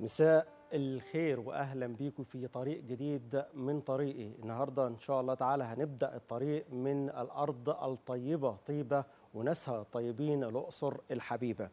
مساء الخير واهلا بيكم في طريق جديد من طريقي النهارده ان شاء الله تعالى هنبدا الطريق من الارض الطيبه طيبه وناسها الطيبين الاقصر الحبيبه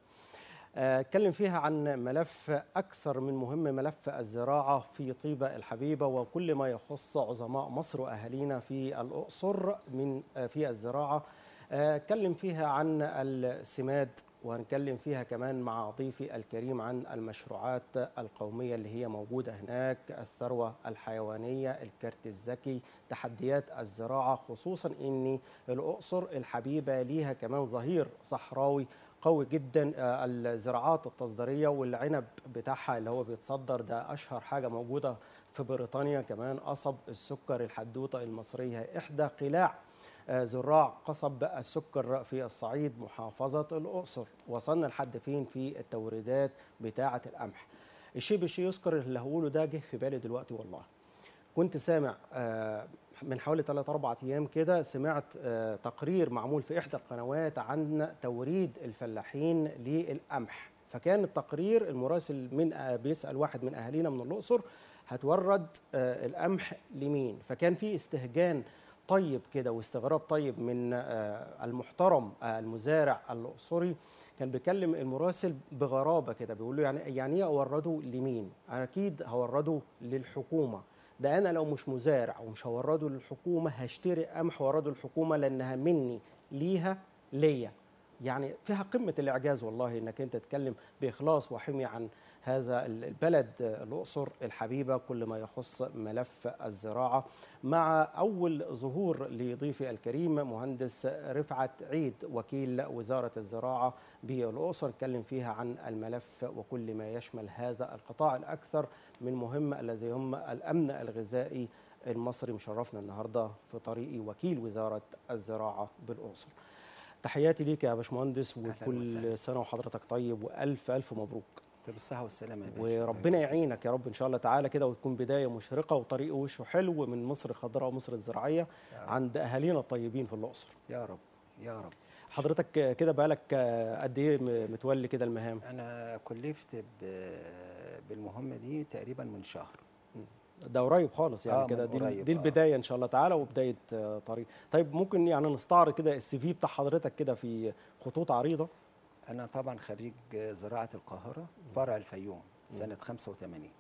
اتكلم فيها عن ملف اكثر من مهم ملف الزراعه في طيبه الحبيبه وكل ما يخص عظماء مصر واهالينا في الاقصر من في الزراعه اتكلم فيها عن السماد وهنتكلم فيها كمان مع ضيفي الكريم عن المشروعات القومية اللي هي موجودة هناك الثروة الحيوانية الكارت الذكي تحديات الزراعة خصوصا ان الأقصر الحبيبة ليها كمان ظهير صحراوي قوي جدا الزراعات التصديرية والعنب بتاعها اللي هو بيتصدر ده أشهر حاجة موجودة في بريطانيا كمان قصب السكر الحدوتة المصرية إحدى قلاع زراع قصب السكر في الصعيد محافظة الأقصر وصلنا لحد فين في التوريدات بتاعة القمح الشيء بالشيء يذكر اللي هقوله ده جه في بالي دلوقتي والله كنت سامع من حوالي 3 4 ايام كده سمعت تقرير معمول في احدى القنوات عن توريد الفلاحين للقمح فكان التقرير المراسل من بيسال واحد من اهالينا من الاقصر هتورد القمح لمين فكان في استهجان طيب كده واستغراب طيب من المحترم المزارع الاقصري كان بيكلم المراسل بغرابه كده بيقول له يعني يعني ايه اورده لمين؟ اكيد هورده للحكومه ده انا لو مش مزارع ومش هورده للحكومه هشتري قمح واورده للحكومه لانها مني ليها ليا يعني فيها قمه الاعجاز والله انك انت تتكلم باخلاص وحميه عن هذا البلد الأقصر الحبيبة كل ما يخص ملف الزراعة مع أول ظهور لضيفي الكريم مهندس رفعت عيد وكيل وزارة الزراعة بالأقصر اتكلم فيها عن الملف وكل ما يشمل هذا القطاع الأكثر من مهم الذي هم الأمن الغذائي المصري مشرفنا النهاردة في طريقي وكيل وزارة الزراعة بالأقصر تحياتي ليك يا باشمهندس وكل سنة وحضرتك طيب وألف ألف مبروك بالصحة والسلامة يا باشا وربنا يعينك يا رب إن شاء الله تعالى كده وتكون بداية مشرقة وطريق وشه حلو من مصر الخضراء ومصر الزراعية عند أهالينا الطيبين في الأقصر يا رب يا رب حضرتك كده بقالك قد إيه متولي كده المهام؟ أنا كلفت بالمهمة دي تقريبا من شهر ده قريب خالص يعني آه كده دي, قريب دي البدايه ان شاء الله تعالى وبدايه طريق طيب ممكن يعني نستعرض كده السي في بتاع حضرتك كده في خطوط عريضه أنا طبعا خريج زراعة القاهرة فرع الفيوم سنة 85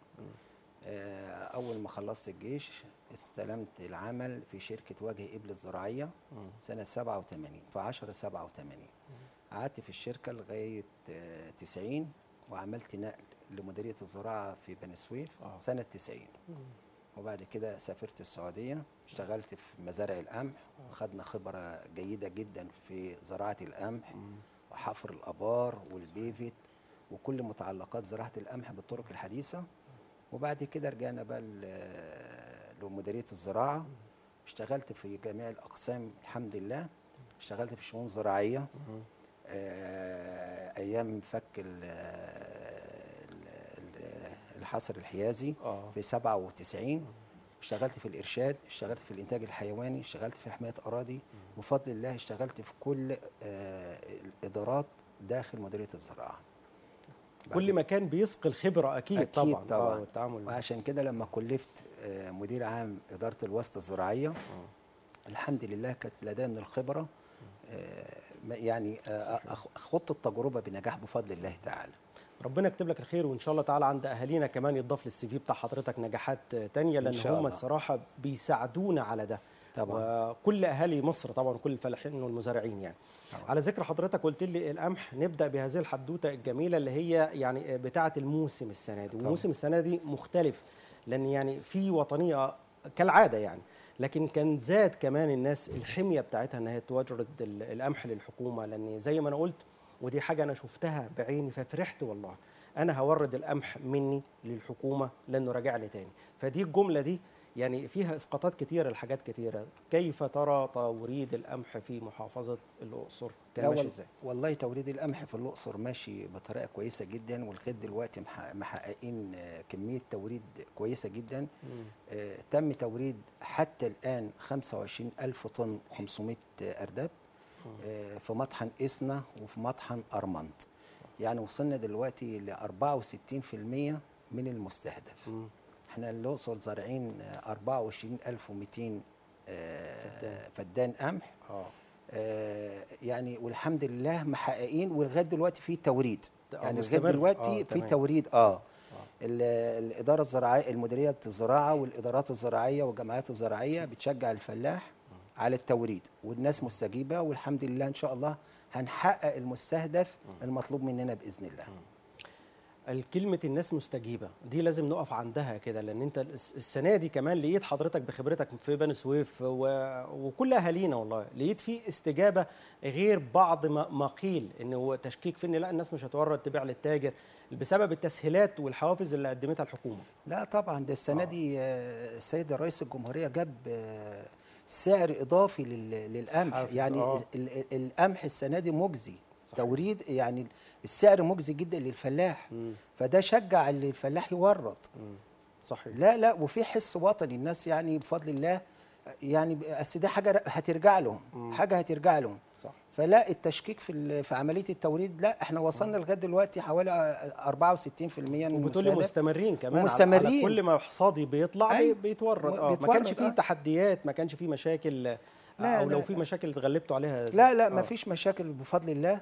أول ما خلصت الجيش استلمت العمل في شركة وجه إبل الزراعية سنة 87 في 10 87 قعدت في الشركة لغاية 90 وعملت نقل لمديرية الزراعة في بني سويف سنة 90 وبعد كده سافرت السعودية اشتغلت في مزارع القمح وخدنا خبرة جيدة جدا في زراعة القمح وحفر الابار والبيفت وكل متعلقات زراعه القمح بالطرق الحديثه وبعد كده رجعنا بقى لمديريه الزراعه اشتغلت في جميع الاقسام الحمد لله اشتغلت في شؤون زراعيه ايام فك الحصر الحيازي في 97 اشتغلت في الارشاد اشتغلت في الانتاج الحيواني اشتغلت في حمايه اراضي بفضل الله اشتغلت في كل آه الادارات داخل مديريه الزراعه كل مكان بيسقي الخبره اكيد, أكيد طبعا طبعا والتعامل وعشان كده لما كلفت آه مدير عام اداره الواسطه الزراعيه الحمد لله كانت لدي من الخبره آه يعني خضت التجربه بنجاح بفضل الله تعالى ربنا يكتب لك الخير وان شاء الله تعالى عند اهالينا كمان يضاف للسي في بتاع حضرتك نجاحات تانية لان هم الصراحه بيساعدونا على ده طبعا وكل اهالي مصر طبعا كل الفلاحين والمزارعين يعني طبعا. على ذكر حضرتك قلت لي القمح نبدا بهذه الحدوته الجميله اللي هي يعني بتاعه الموسم السنه دي وموسم السنه دي مختلف لان يعني في وطنيه كالعاده يعني لكن كان زاد كمان الناس الحميه بتاعتها ان هي تورد القمح للحكومه لان زي ما انا قلت ودي حاجه انا شفتها بعيني ففرحت والله انا هورد القمح مني للحكومه لانه راجع لي تاني فدي الجمله دي يعني فيها اسقاطات كتيره لحاجات كتيره كيف ترى توريد القمح في محافظه الاقصر كان ماشي ازاي والله توريد القمح في الاقصر ماشي بطريقه كويسه جدا ولغايه دلوقتي محققين كميه توريد كويسه جدا آه تم توريد حتى الان 25 الف طن 500 ارداب آه في مطحن اسنا وفي مطحن ارمنت يعني وصلنا دلوقتي ل 64% من المستهدف مم. احنا الاقصر زارعين آه، 24200 آه، فدان قمح اه آه، يعني والحمد لله محققين ولغايه دلوقتي في توريد آه، يعني لغايه مستمر. دلوقتي آه، في تمام. توريد اه ال- الاداره الزراعيه المديريه الزراعه والادارات الزراعيه والجمعيات الزراعيه بتشجع الفلاح على التوريد والناس مستجيبه والحمد لله ان شاء الله هنحقق المستهدف المطلوب مننا باذن الله الكلمة الناس مستجيبة دي لازم نقف عندها كده لأن أنت الس- السنة دي كمان لقيت حضرتك بخبرتك في بني سويف و... وكل أهالينا والله لقيت في استجابة غير بعض ما, ما قيل إن هو تشكيك في إن لا الناس مش هتورد تبيع للتاجر بسبب التسهيلات والحوافز اللي قدمتها الحكومة لا طبعا ده السنه دي آه، السيد رئيس الجمهوريه جاب آه، سعر اضافي لل- للقمح حافز، يعني آه. ال- ال- القمح السنه دي مجزي صحيح. توريد يعني السعر مجزي جدا للفلاح مم. فده شجع اللي الفلاح يورد مم. صحيح لا لا وفي حس وطني الناس يعني بفضل الله يعني اصل ده حاجه هترجع لهم حاجه هترجع لهم صح فلا التشكيك في ال- في عمليه التوريد لا احنا وصلنا لغايه دلوقتي حوالي 64% من وبتقولي المستهدف مستمرين كمان على- على ومستمرين. كل ما حصادي بيطلع أيوة. بي- بيتورد اه ما بيتورد، كانش فيه آه. تحديات ما كانش فيه مشاكل آه، لا، او لو لا. في مشاكل اتغلبتوا عليها لا لا ما آه. فيش مشاكل بفضل الله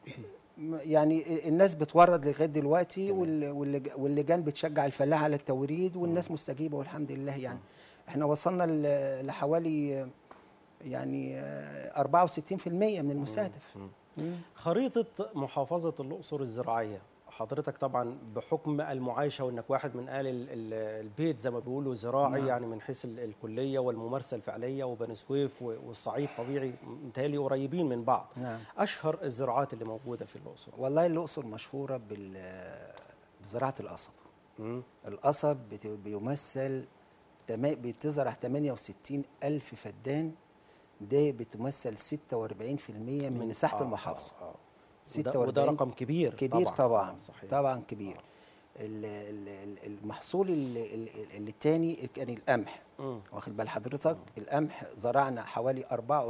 م- يعني الناس بتورد لغايه دلوقتي وال- واللج- واللجان بتشجع الفلاح على التوريد والناس مستجيبه والحمد لله يعني احنا وصلنا ل- لحوالي يعني آه، 64% من المستهدف مم. خريطة محافظة الأقصر الزراعية حضرتك طبعا بحكم المعايشة وانك واحد من آل ال- ال- البيت زي ما بيقولوا زراعي نعم. يعني من حيث ال- الكلية والممارسة الفعلية وبني سويف و- والصعيد طبيعي متهيألي قريبين من بعض نعم أشهر الزراعات اللي موجودة في الأقصر والله الاقصر مشهوره بال بزراعه القصب مم. القصب بت- بيمثل تما- بتزرع 68 ألف فدان ده بتمثل 46% من مساحة آه، المحافظة آه، آه. وده, 46 وده رقم كبير كبير طبعا طبعا, آه، صحيح طبعا كبير ال- ال- ال- المحصول ال- ال- ال- التاني كان القمح مم. واخد بال حضرتك القمح زرعنا حوالي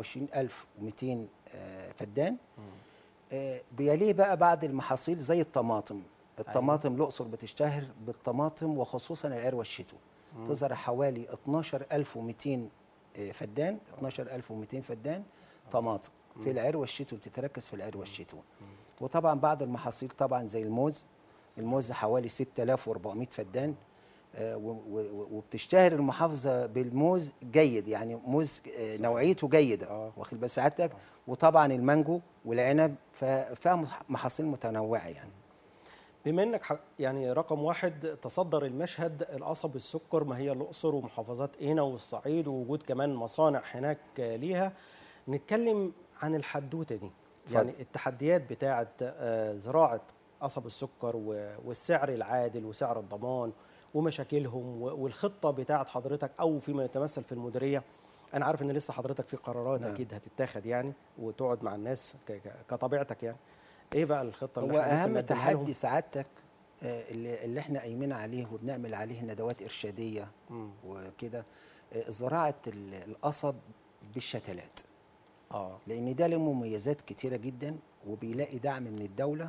24200 آه، فدان آه، بيليه بقى بعد المحاصيل زي الطماطم الطماطم الاقصر بتشتهر بالطماطم وخصوصا العروه الشتوي تزرع حوالي 12200 آه، فدان 12200 فدان طماطم في العروه الشتوي بتتركز في العروه الشتوي وطبعا بعض المحاصيل طبعا زي الموز الموز حوالي 6400 فدان آه، و- و- وبتشتهر المحافظه بالموز جيد يعني موز آه، نوعيته جيده آه. واخد بال سعادتك وطبعا المانجو والعنب فيها مح- محاصيل متنوعه يعني بما انك ح- يعني رقم واحد تصدر المشهد القصب السكر ما هي الاقصر ومحافظات قنا والصعيد ووجود كمان مصانع هناك آه، ليها نتكلم عن الحدوته دي اتفضل. يعني التحديات بتاعه آه، زراعه قصب السكر و- والسعر العادل وسعر الضمان ومشاكلهم و- والخطه بتاعه حضرتك او فيما يتمثل في المديريه انا عارف ان لسه حضرتك في قرارات نعم. اكيد هتتاخد يعني وتقعد مع الناس ك- ك- كطبيعتك يعني ايه بقى الخطه هو اللي احنا ممكن اهم نقدمها لهم؟ تحدي سعادتك آه، اللي, اللي احنا قايمين عليه وبنعمل عليه ندوات ارشاديه مم. وكده آه، زراعه ال- القصب بالشتلات اه لان ده له مميزات كتيره جدا وبيلاقي دعم من الدوله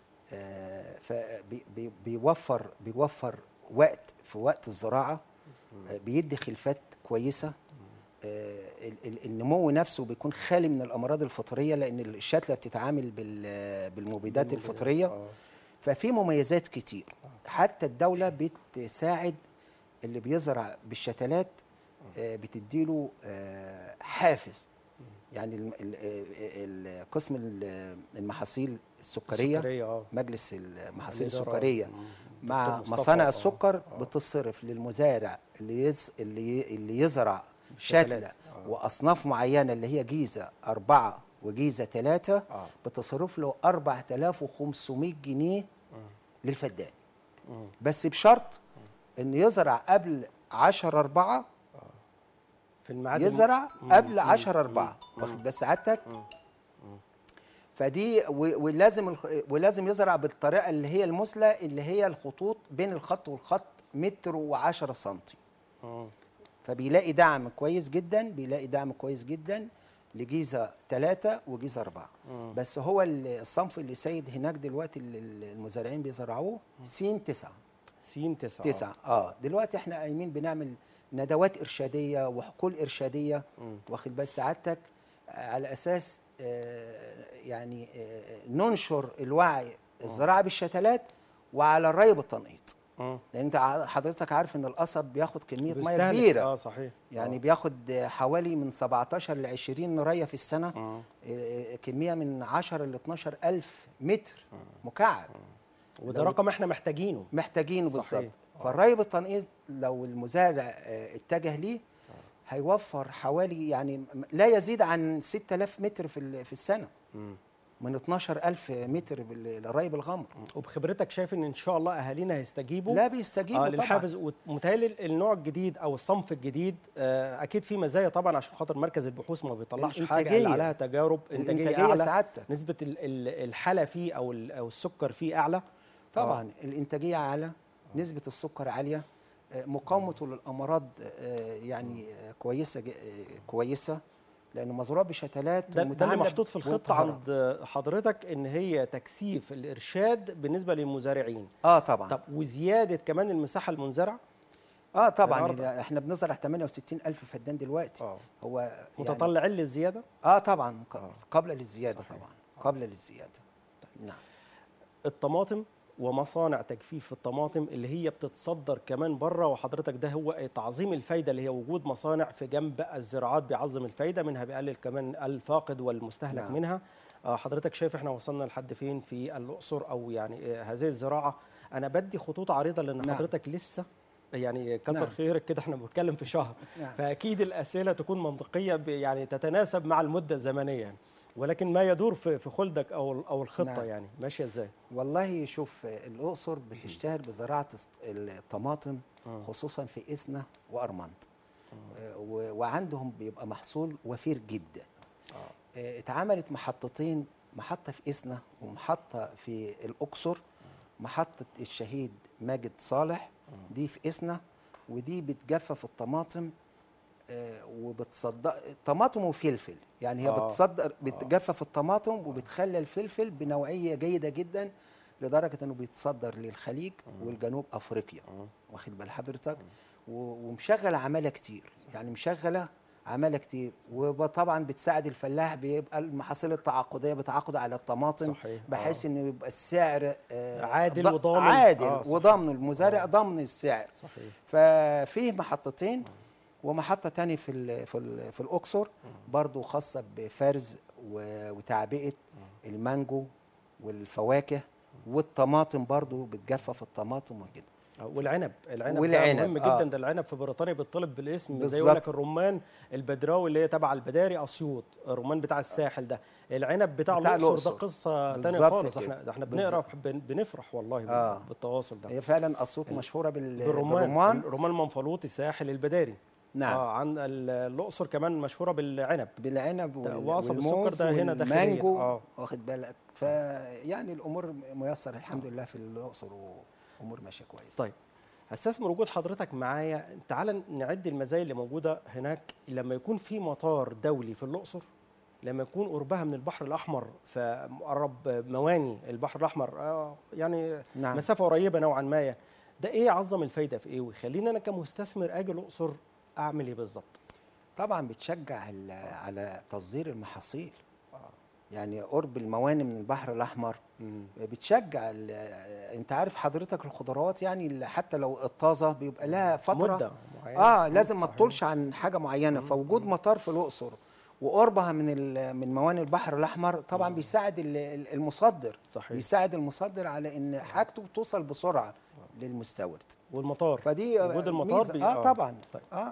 فبيوفر بيوفر وقت في وقت الزراعه آه، بيدي خلفات كويسه آه، ال- ال- النمو نفسه بيكون خالي من الامراض الفطريه لان الشتله بتتعامل بال- بالمبيدات الفطريه آه. ففي مميزات كتير حتى الدولة بتساعد اللي بيزرع بالشتلات آه، بتديله آه، حافز يعني الم- ال- ال- ال- قسم ال- المحاصيل السكرية السكرية اه مجلس المحاصيل الإدارة. السكرية مم. مع دكتور مصطفى، مصانع آه، السكر آه. بتصرف للمزارع اللي يز اللي ي- اللي يزرع بالشتلات، شتلة آه. وأصناف معينة اللي هي جيزة أربعة وجيزة ثلاثة اه بتصرف له 4500 جنيه للفدان مم. بس بشرط ان يزرع قبل 10 4 في الميعاد الم- يزرع مم. قبل مم. 10 4 مم. واخد بس سعادتك مم. فدي و- ولازم الخ- ولازم يزرع بالطريقه اللي هي المثلى اللي هي الخطوط بين الخط والخط متر و10 سم مم. فبيلاقي دعم كويس جدا بيلاقي دعم كويس جدا لجيزه 3 وجيزه 4 مم. بس هو ال- الصنف اللي سيد هناك دلوقتي اللي المزارعين بيزرعوه سين 9 سين تسعة تسعة اه دلوقتي احنا قايمين بنعمل ندوات ارشاديه وحقول ارشاديه مم. واخد بال سعادتك آه، على اساس آه، يعني آه، ننشر الوعي الزراعه بالشتلات وعلى الري بالتنقيط مم. لان انت ع- حضرتك عارف ان القصب بياخد كميه ميه بيستهلك- كبيره اه صحيح يعني آه. بياخد آه، حوالي من 17 ل 20 نريه في السنه مم. آه، كميه من 10 ل 12 الف متر مكعب وده لو- رقم احنا محتاجينه محتاجينه صحيح. بالظبط آه. فالري بالتنقيط لو المزارع آه، اتجه ليه هيوفر حوالي يعني م- لا يزيد عن 6000 متر في ال- في السنه مم. من 12000 متر بال- للري بالغمر وبخبرتك شايف ان ان شاء الله اهالينا هيستجيبوا لا بيستجيبوا اه طبعا للحافز ومتهيألي النوع الجديد او الصنف الجديد آه اكيد في مزايا طبعا عشان خاطر مركز البحوث ما بيطلعش حاجه الإنتاجية. اللي عليها تجارب انتاجيه الانتاجيه اعلى سعادتك نسبه ال- ال- الحلا فيه او ال- او السكر فيه اعلى طبعا الانتاجيه اعلى نسبه السكر عاليه آه، مقاومته للامراض آه، يعني آه، كويسه ج- آه، كويسه لانه مزروع بشتلات ده, ده اللي ومتعاملة محطوط في الخطه وانتهارات. عند حضرتك ان هي تكثيف الارشاد بالنسبه للمزارعين اه طبعا طب وزياده كمان المساحه المنزرعه اه طبعا النهاردة. احنا بنزرع 68 الف فدان دلوقتي اه هو يعني متطلعين للزياده اه طبعا ق- آه. قبل للزياده صحيح. طبعا قبل للزياده نعم الطماطم ومصانع تجفيف الطماطم اللي هي بتتصدر كمان بره وحضرتك ده هو تعظيم الفايده اللي هي وجود مصانع في جنب الزراعات بيعظم الفايده منها بيقلل كمان الفاقد والمستهلك نعم. منها آه، حضرتك شايف احنا وصلنا لحد فين في الاقصر او يعني آه، هذه الزراعه انا بدي خطوط عريضه لان نعم. حضرتك لسه يعني كتر نعم. خيرك كده احنا بنتكلم في شهر نعم. فاكيد الاسئله تكون منطقيه ب- يعني تتناسب مع المده الزمنيه ولكن ما يدور في في خلدك او او الخطه نعم. يعني ماشيه ازاي والله شوف آه، الاقصر بتشتهر بزراعه الس- الطماطم آه. خصوصا في اسنا وارمنت آه، و- وعندهم بيبقى محصول وفير جدا آه. آه، اتعملت محطتين محطه في اسنا ومحطه في الاقصر محطه الشهيد ماجد صالح دي في اسنا ودي بتجفف الطماطم آه، وبتصدر طماطم وفلفل يعني هي آه. بتصدر بتجفف الطماطم وبتخلي الفلفل بنوعيه جيده جدا لدرجه انه بيتصدر للخليج والجنوب افريقيا واخد بال حضرتك و- ومشغله عماله كتير يعني مشغله عماله كتير وطبعا بتساعد الفلاح بيبقى المحاصيل التعاقديه بتعاقد على الطماطم صحيح. بحيث انه يبقى السعر آه، عادل ض- وضامن. عادل آه، صحيح. وضامن المزارع آه. ضامن السعر صحيح ففيه محطتين ومحطة تاني في ال في ال في الأقصر برضو خاصة بفرز و- وتعبئة المانجو والفواكه والطماطم برضو بتجفف الطماطم وكده آه، والعنب العنب والعنب، ده مهم آه. جدا ده العنب في بريطانيا بيطلب بالاسم زي بالظبط. يقول لك الرمان البدراوي اللي هي تبع البداري اسيوط الرمان بتاع الساحل ده العنب بتاع, بتاع الاقصر ده الأقصر. قصه تانية بالظبط خالص كده. احنا ده احنا بالظبط. بنقرا بن- بنفرح والله بال- آه. بالتواصل ده هي فعلا أسيوط مشهورة بال- بالرمان بالرمان الرمان المنفلوطي الساحل البداري نعم اه عن ال- الاقصر كمان مشهوره بالعنب بالعنب ده وال- وقصب السكر والموز ده هنا داخليا. والمانجو آه. واخد بالك فيعني الأمور ميسر الحمد لله في الأقصر وأمور ماشية كويس طيب هستثمر وجود حضرتك معايا تعال نعد المزايا اللي موجوده هناك لما يكون في مطار دولي في الاقصر لما يكون قربها من البحر الاحمر فقرب مواني البحر الاحمر آه يعني نعم مسافه قريبه نوعا ما ده ايه يعظم الفايده في ايه ويخليني انا كمستثمر اجي الاقصر اعمل ايه بالظبط طبعا بتشجع ال- على تصدير المحاصيل يعني قرب الموانئ من البحر الاحمر بتشجع ال- انت عارف حضرتك الخضروات يعني ال- حتى لو الطازه بيبقى لها فتره مده معينه اه لازم ما صحيح. تطولش عن حاجه معينه فوجود مطار في الاقصر وقربها من ال- من موانئ البحر الاحمر طبعا بيساعد ال- ال- المصدر صحيح بيساعد المصدر على ان حاجته توصل بسرعه للمستورد والمطار فدي وجود المطار ميزة. بي- اه طبعا طيب. اه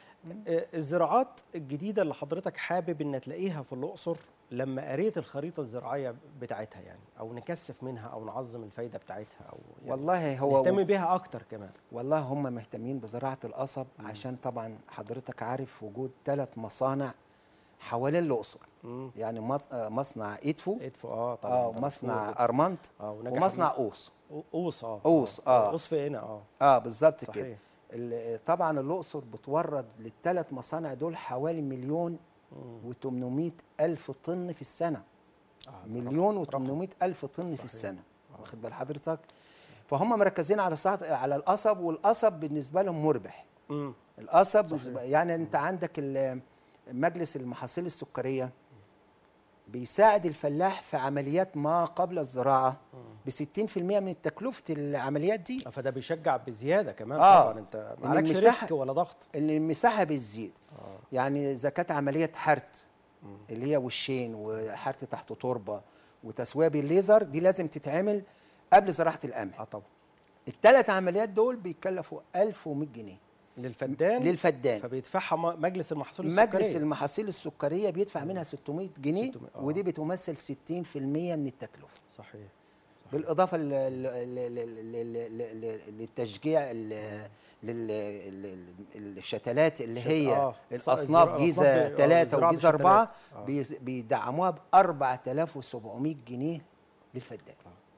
آه، الزراعات الجديدة اللي حضرتك حابب ان تلاقيها في الأقصر لما قريت الخريطة الزراعية بتاعتها يعني أو نكثف منها أو نعظم الفايدة بتاعتها أو يعني والله هو نهتم بيها أكتر كمان والله هم مهتمين بزراعة القصب عشان طبعا حضرتك عارف وجود ثلاث مصانع حوالين الأقصر مم. يعني مط- آه، مصنع إدفو ادفو اه طبعا اه ده مصنع مشهور. أرمنت اه ونجح ومصنع أوس بيه. قوس اه قوس، آه. قوس في هنا اه اه بالظبط كده صحيح ال- طبعا الأقصر بتورد للثلاث مصانع دول حوالي مليون مم. و800 ألف طن في السنة آه، مليون رقم- و800 ألف طن صحيح. في السنة آه. واخد بال حضرتك فهم مركزين على الصعد على القصب والقصب بالنسبه لهم مربح مم. القصب صحيح. بالنسبة- يعني انت عندك ال- مجلس المحاصيل السكريه بيساعد الفلاح في عمليات ما قبل الزراعه ب 60% من تكلفه العمليات دي فده بيشجع بزياده كمان آه. طبعا انت إن معلكش المساحة- ريسك ولا ضغط ان المساحه بتزيد آه. يعني اذا كانت عمليه حرت اللي هي وشين وحرت تحت تربه وتسويه بالليزر دي لازم تتعمل قبل زراعه القمح اه طبعا الثلاث عمليات دول بيكلفوا 1100 جنيه للفدان للفدان فبيدفعها م- مجلس المحصول مجلس السكري المحاصيل السكريه بيدفع منها 600 جنيه 600 آه. ودي بتمثل 60% من التكلفه صحيح صحيح. بالاضافه ل- ل- ل- ل- ل- ل- ل- للتشجيع ال- لل- ل- ل- الشتلات اللي شت- هي آه. الاصناف الزراعة- جيزه الأصناف دي- آه، ثلاثه الزراعة وجيزه بالشتلات. اربعه آه. بيس- بيدعموها ب 4700 جنيه للفدان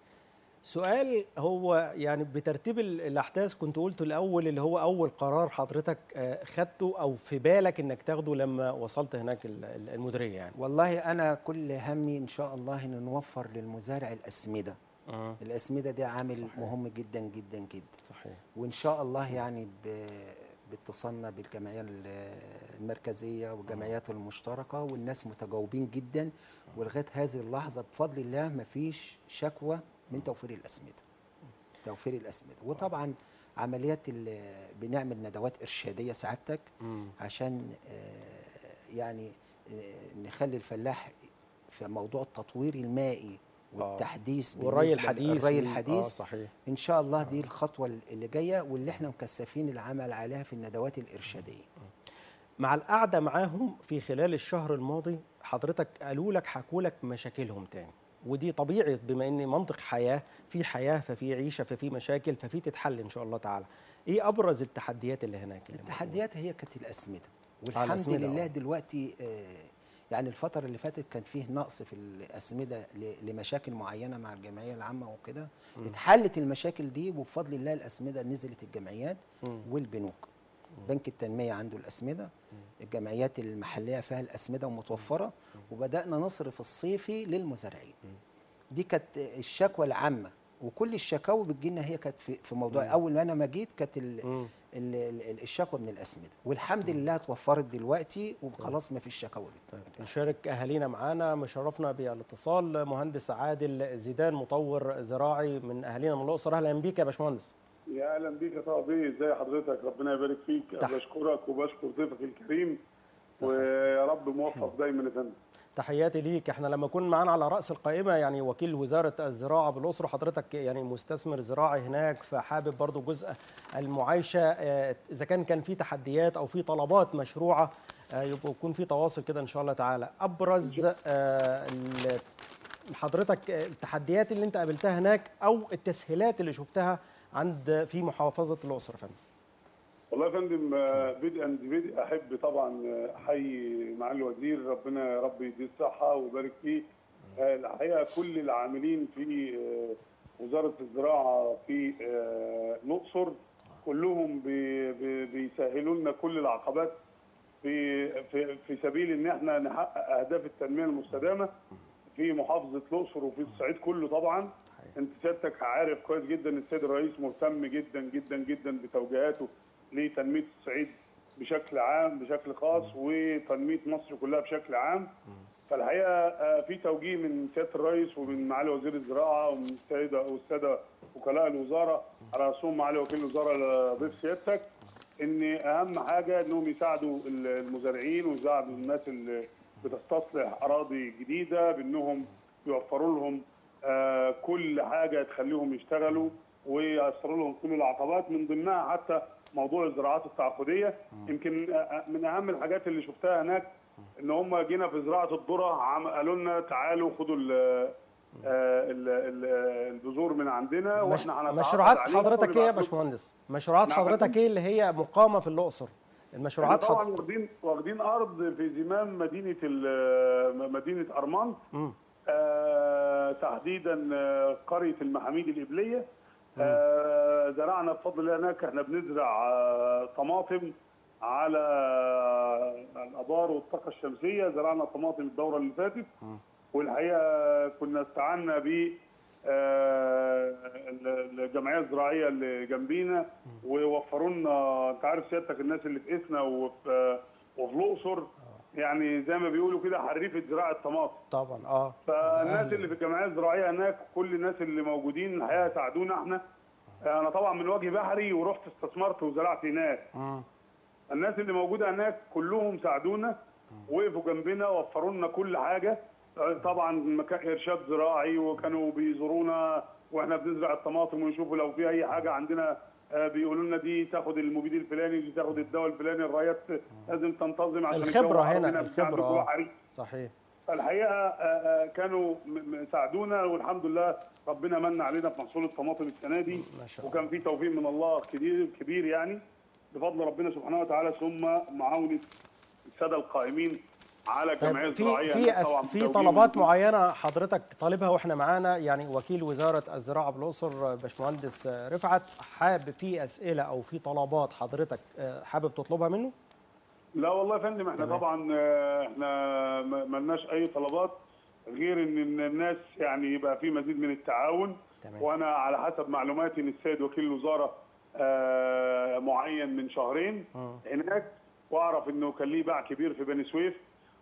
سؤال هو يعني بترتيب ال- الاحداث كنت قلت الاول اللي هو اول قرار حضرتك آه، خدته او في بالك انك تاخده لما وصلت هناك ال- ال- المديريه يعني والله انا كل همي ان شاء الله ان نوفر للمزارع الاسمده آه، الاسمده دي عامل صحيح. مهم جدا جدا جدا صحيح وان شاء الله يعني ب- باتصالنا بالجمعيه ال- المركزيه والجمعيات المشتركه والناس متجاوبين جدا ولغايه هذه اللحظه بفضل الله ما فيش شكوى من توفير الاسمده توفير الاسمده وطبعا عمليات ال- بنعمل ندوات ارشاديه سعادتك مم. عشان آه، يعني آه، نخلي الفلاح في موضوع التطوير المائي والتحديث والري بالنسبة الحديث للري وال- اه الحديث صحيح ان شاء الله دي الخطوه اللي جايه واللي احنا مكثفين العمل عليها في الندوات الارشاديه مع القعده معاهم في خلال الشهر الماضي حضرتك قالوا لك حكوا لك مشاكلهم تاني ودي طبيعي بما ان منطق حياه في حياه ففي عيشه ففي مشاكل ففي تتحل ان شاء الله تعالى ايه ابرز التحديات اللي هناك اللي التحديات هي كانت الاسمده والحمد الأسمدة، لله آه. دلوقتي آه، يعني الفتره اللي فاتت كان فيه نقص في الاسمده ل- لمشاكل معينه مع الجمعيه العامه وكده اتحلت المشاكل دي وبفضل الله الاسمده نزلت الجمعيات مم. والبنوك بنك التنميه عنده الاسمده الجمعيات المحليه فيها الاسمده ومتوفره وبدانا نصرف الصيفي للمزارعين دي كانت الشكوى العامه وكل الشكاوى بتجينا هي كانت في, في موضوع اول ما انا ما جيت كانت ال- مم. ال- ال- الشكوى من الاسمده والحمد لله اتوفرت دلوقتي وخلاص ما فيش شكاوى طيب نشارك اهالينا معانا مشرفنا بالاتصال مهندس عادل زيدان مطور زراعي من اهالينا من الاقصر اهلا بيك يا باشمهندس يا اهلا بيك يا طه ازي حضرتك ربنا يبارك فيك تحت. بشكرك وبشكر ضيفك الكريم ويا رب موفق دايما يا فندم تحياتي ليك احنا لما كنا معانا على راس القائمه يعني وكيل وزاره الزراعه بالاقصر حضرتك يعني مستثمر زراعي هناك فحابب برضو جزء المعايشه اه، اذا كان كان في تحديات او في طلبات مشروعه اه، يبقى يكون في تواصل كده ان شاء الله تعالى ابرز اه، ال- حضرتك اه، التحديات اللي انت قابلتها هناك او التسهيلات اللي شفتها عند في محافظه الاقصر يا فندم والله يا فندم آه، بدءا بدء احب طبعا آه، احيي معالي الوزير ربنا يا رب يديه الصحه ويبارك فيه آه، الحقيقه كل العاملين في آه، وزاره الزراعه في آه، الاقصر كلهم بي- بي- بيسهلوا لنا كل العقبات في في في سبيل ان احنا نحقق اهداف التنميه المستدامه في محافظه الاقصر وفي الصعيد كله طبعا انت سيادتك عارف كويس جدا السيد الرئيس مهتم جدا جدا جدا بتوجيهاته لتنميه الصعيد بشكل عام بشكل خاص وتنميه مصر كلها بشكل عام فالحقيقه آه، في توجيه من سياده الرئيس ومن معالي وزير الزراعه ومن السيده والساده وكلاء الوزاره على راسهم معالي وكيل الوزاره ضيف سيادتك ان اهم حاجه انهم يساعدوا المزارعين ويساعدوا الناس اللي بتستصلح اراضي جديده بانهم يوفروا لهم آه، كل حاجه تخليهم يشتغلوا وييسروا لهم كل العقبات من ضمنها حتى موضوع الزراعات التعاقديه يمكن آه، من اهم الحاجات اللي شفتها هناك ان هم جينا في زراعه الذره عم- قالوا لنا تعالوا خدوا ال- آه، ال- ال- البذور من عندنا مش واحنا هنتعاقد مشروعات عليها حضرتك ايه يا ونبعت لكم. باشمهندس مشروعات نعم، حضرتك فندم. ايه اللي هي مقامه في الاقصر احنا المشروعات طبعا حضرتك واخدين واخدين ارض في زمام مدينه ال- مدينه ارمنت مم. آه، تحديدا آه، قريه المحاميد الابليه آه، زرعنا بفضل الله هناك احنا بنزرع آه، طماطم على الابار والطاقه الشمسيه زرعنا طماطم الدوره اللي فاتت والحقيقه كنا استعنا ب آه، ال- الجمعيه الزراعيه اللي جنبينا ووفروا لنا انت عارف سيادتك الناس اللي في اسنا وفي وفي الاقصر يعني زي ما بيقولوا كده حريفه زراعه طماطم طبعا اه فالناس اللي في الجمعيه الزراعيه هناك كل الناس اللي موجودين الحقيقه ساعدونا احنا انا طبعا من وجه بحري ورحت استثمرت وزرعت هناك مم. الناس اللي موجوده هناك كلهم ساعدونا وقفوا جنبنا وفروا لنا كل حاجه طبعا مكان ارشاد زراعي وكانوا بيزورونا واحنا بنزرع الطماطم ويشوفوا لو في اي حاجه عندنا آه، بيقولوا لنا دي تاخد المبيد الفلاني دي تاخد الدواء الفلاني الرايات لازم تنتظم عشان الخبرة الجو هنا، عندنا بتاع الخبرة، عندكم آه. بحري. صحيح الحقيقه آه، آه، كانوا م- م- ساعدونا والحمد لله ربنا من علينا في محصول الطماطم السنه دي ما شاء الله. وكان في توفيق من الله كبير كبير يعني بفضل ربنا سبحانه وتعالى ثم معاونه الساده القائمين على الجمعيه طيب في الزراعيه في هناك طبعاً أس في بتوجيه طلبات من- معينه حضرتك طالبها واحنا معانا يعني وكيل وزاره الزراعه بالاقصر باشمهندس رفعت حابب في اسئله او في طلبات حضرتك آه، حابب تطلبها منه؟ لا والله يا فندم احنا تمام. طبعا آه، احنا ما ما لناش اي طلبات غير ان إن الناس يعني يبقى في مزيد من التعاون تمام. وانا على حسب معلوماتي ان السيد وكيل الوزاره آه، معين من شهرين مم. هناك واعرف انه كان ليه باع كبير في بني سويف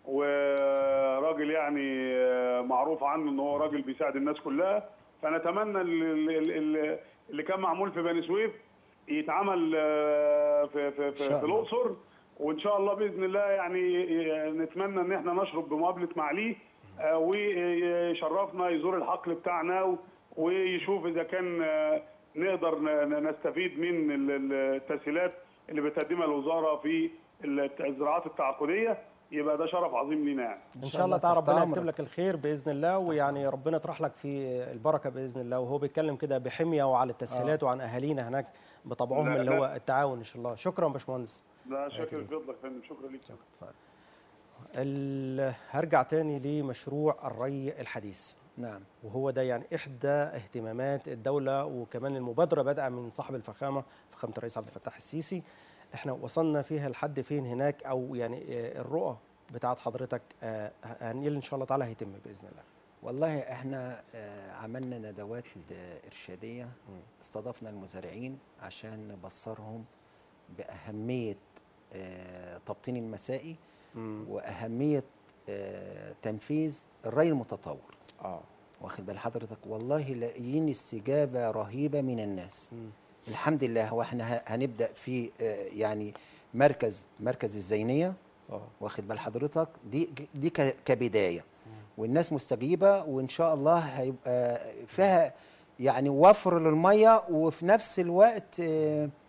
وراجل يعني آه، معروف عنه ان هو راجل بيساعد الناس كلها فنتمنى ال- ال- ال- اللي كان معمول في بني سويف يتعمل آه، في في في, شاء في الله. الاقصر وان شاء الله باذن الله يعني نتمنى ان احنا نشرب بمقابله معاليه آه، ويشرفنا يزور الحقل بتاعنا و- ويشوف اذا كان آه، نقدر ن- نستفيد من ال- ال- التسهيلات اللي بتقدمها الوزاره في الت- الزراعات التعاقديه يبقى ده شرف عظيم لينا يعني ان شاء الله تعالى تحت ربنا أمرك. يكتب لك الخير باذن الله ويعني ربنا يطرح لك في البركه باذن الله وهو بيتكلم كده بحميه وعلى التسهيلات وعن اهالينا هناك بطبعهم لا، اللي لا. هو التعاون ان شاء الله شكرا يا باشمهندس لا شاكر فضلك يا فندم شكرا ليك ال- هرجع تاني لمشروع الري الحديث نعم وهو ده يعني احدى اهتمامات الدوله وكمان المبادره بادئه من صاحب الفخامه فخامه الرئيس عبد الفتاح السيسي احنا وصلنا فيها لحد فين هناك او يعني آه، الرؤى بتاعت حضرتك آه، هنقل ان شاء الله تعالى هيتم باذن الله والله احنا آه، عملنا ندوات آه، إرشادية استضفنا المزارعين عشان نبصرهم بأهمية آه، تبطين المسائي مم. وأهمية آه، تنفيذ الري المتطور اه واخد بال حضرتك والله لاقيين استجابة رهيبة من الناس مم. الحمد لله واحنا ه- هنبدأ في آه، يعني مركز مركز الزينية اه واخد بال حضرتك دي دي ك- كبدايه والناس مستجيبه وان شاء الله هيبقى فيها يعني وفر للميه وفي نفس الوقت آه، آه،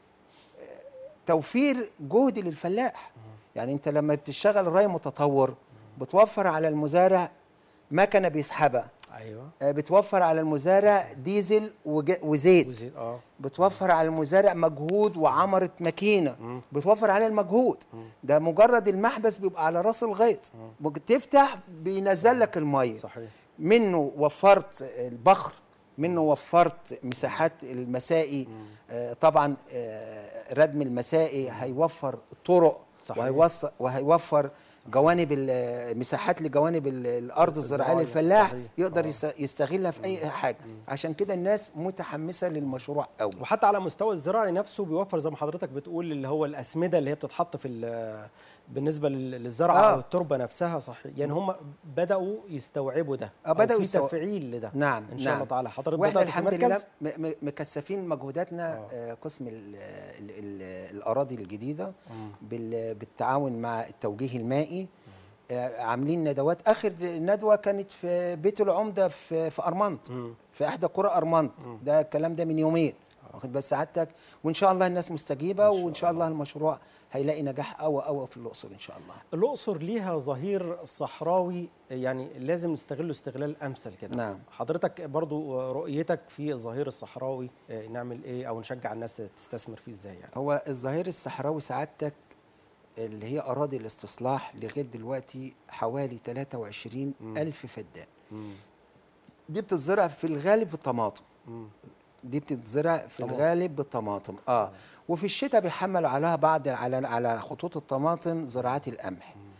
توفير جهد للفلاح يعني انت لما بتشتغل ري متطور بتوفر على المزارع مكنه بيسحبها ايوه آه، بتوفر على المزارع ديزل وج- وزيت وزيد اه بتوفر على المزارع مجهود وعمرة ماكينة مم. بتوفر عليه المجهود ده مجرد المحبس بيبقى على راس الغيط بتفتح بينزل لك المية صحيح منه وفرت البخر منه وفرت مساحات المسائي آه طبعا آه ردم المسائي هيوفر طرق صحيح. وهيوص- وهيوفر جوانب ال- مساحات لجوانب ال- الارض الزراعيه الزراعية، للفلاح صحيح. يقدر آه. يست- يستغلها في اي حاجه عشان كده الناس متحمسه للمشروع قوي وحتى على مستوى الزراعي نفسه بيوفر زي ما حضرتك بتقول اللي هو الاسمده اللي هي بتتحط في ال- بالنسبه لل- للزرعه آه. او التربه نفسها صحيح يعني هم بداوا يستوعبوا ده آه، بدأوا أو في يستوع- تفعيل لده نعم ان شاء نعم. الله تعالى حضرتك واحنا بدات في الحمد لله مركز م- م- مكثفين مجهوداتنا آه. آه، قسم ال ال ال الاراضي الجديده مم. بال- بالتعاون مع التوجيه المائي آه، عاملين ندوات اخر ندوه كانت في بيت العمده في في ارمنت مم. في احدى قرى ارمنت ده الكلام ده من يومين واخد بس سعادتك وان شاء الله الناس مستجيبه وان شاء الله المشروع هيلاقي نجاح قوي قوي في الاقصر ان شاء الله الاقصر ليها ظهير صحراوي يعني لازم نستغله استغلال امثل كده نعم. حضرتك برضو رؤيتك في الظهير الصحراوي آه، نعمل ايه او نشجع الناس تستثمر فيه ازاي يعني هو الظهير الصحراوي سعادتك اللي هي أراضي الاستصلاح لغاية دلوقتي حوالي 23 ألف فدان مم. دي بتتزرع في الغالب بالطماطم مم. دي بتتزرع في طماطم. الغالب بالطماطم اه وفي الشتاء بيحملوا عليها بعض على على خطوط الطماطم زراعات القمح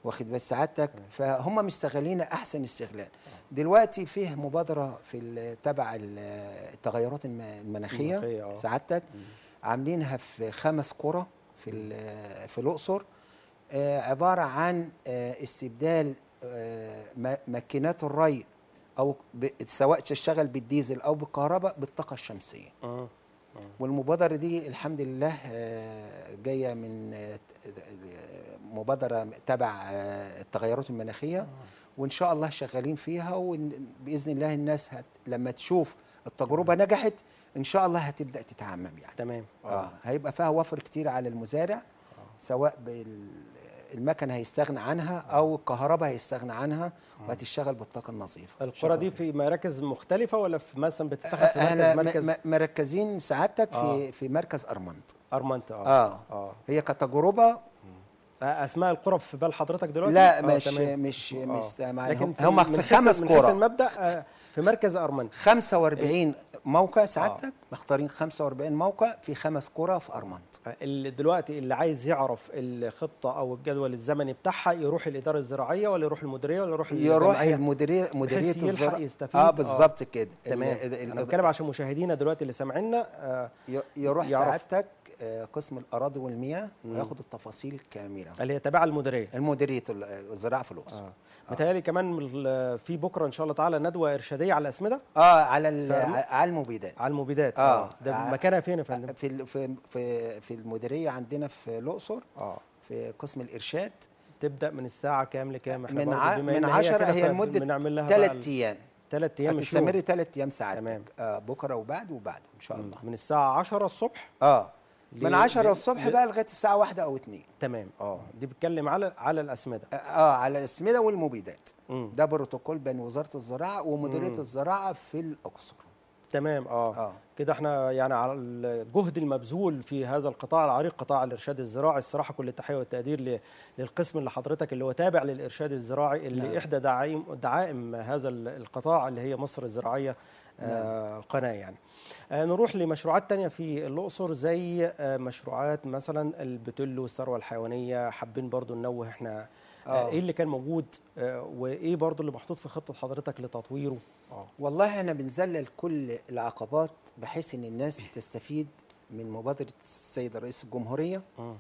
واخد بال سعادتك فهم مستغلين احسن استغلال دلوقتي فيه مبادره في ال- تبع ال- التغيرات الم- المناخية، المناخيه آه. سعادتك عاملينها في خمس قرى في ال- في الاقصر آه، عباره عن آه، استبدال آه، م- ماكينات الري او ب- سواء تشتغل بالديزل او بالكهرباء بالطاقه الشمسيه مم. والمبادرة دي الحمد لله آه، جاية من آه، مبادرة تبع آه، التغيرات المناخية وإن شاء الله شغالين فيها وبإذن الله الناس هت لما تشوف التجربة نجحت إن شاء الله هتبدأ تتعمم يعني تمام آه. هيبقى فيها وفر كتير على المزارع سواء بال المكن هيستغنى عنها او الكهرباء هيستغنى عنها وهتشتغل بالطاقه النظيفه القرى دي في مراكز مختلفة ولا في مثلا بتتاخد في احنا مركز م- مركز م- مركزين سعادتك في آه. في مركز ارمنت أرمنت اه اه اه هي كتجربه اسماء القرى في بال حضرتك دلوقتي لا آه، مش تمام. مش آه. مش لكن هم هم من في حيث- خمس من حيث قرى المبدا آه، في مركز ارمنت 45 موقع سعادتك مختارين 45 موقع في خمس قرى في ارمنت آه، اللي دلوقتي اللي عايز يعرف الخطه او الجدول الزمني بتاعها يروح الاداره الزراعيه ولا يروح المديريه ولا يروح يروح الجمعية؟ المديريه مديريه بحيث يلحق الزراعه يستفيد اه بالظبط كده ال- تمام ال- ال- انا بتكلم عشان مشاهدينا دلوقتي اللي سامعينا آه، ي- يروح يعرف. سعادتك آه، قسم الاراضي والمياه وياخد التفاصيل كامله اللي هي تابعه المديريه المديريه ال- الزراعه في الاقصر اه متهيألي كمان ال- في بكره ان شاء الله تعالى ندوه ارشاديه على الاسمده اه على ال- فاهم؟ على المبيدات على المبيدات آه. ده ع- مكانها فين يا فندم؟ في ال- في في في المديريه عندنا في الاقصر اه في قسم الارشاد تبدا من الساعه كام لكام احنا من برضه ع... بما من إن 10 كده هي فبنعمل لمده لها ثلاث ايام ثلاث ايام مش يوم. هتستمر ثلاث ايام ساعات تمام. آه بكره وبعد وبعده ان شاء الله من الساعه 10 الصبح اه ليه- من 10 ليه- الصبح ليه- بقى لغايه الساعه واحدة او 2 تمام اه دي بتكلم على على الاسمده اه على الاسمده والمبيدات مم. ده بروتوكول بين وزاره الزراعه ومديريه مم. الزراعه في الاقصر تمام اه, اه كده احنا يعني على الجهد المبذول في هذا القطاع العريق قطاع الارشاد الزراعي الصراحه كل التحيه والتقدير ل- للقسم اللي حضرتك اللي هو تابع للارشاد الزراعي اللي نعم. احدى دعائم دعائم هذا ال- القطاع اللي هي مصر الزراعيه آه القناه يعني آه نروح لمشروعات تانية في الأقصر زي آه مشروعات مثلا البتل والثروة الحيوانية حابين برضو ننوه احنا آه آه. ايه اللي كان موجود آه وايه برضو اللي محطوط في خطة حضرتك لتطويره اه والله احنا بنذلل كل العقبات بحيث ان الناس تستفيد من مبادره السيد رئيس الجمهوريه مم.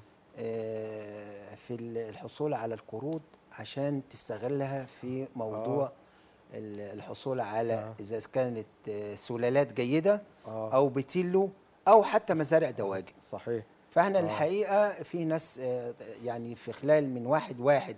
آه، في الحصول على القروض عشان تستغلها في موضوع ال- الحصول على آه. اذا كانت آه، سلالات جيده اه او بتيلو او حتى مزارع دواجن صحيح فاحنا آه. الحقيقه في ناس آه، يعني في خلال من 1 1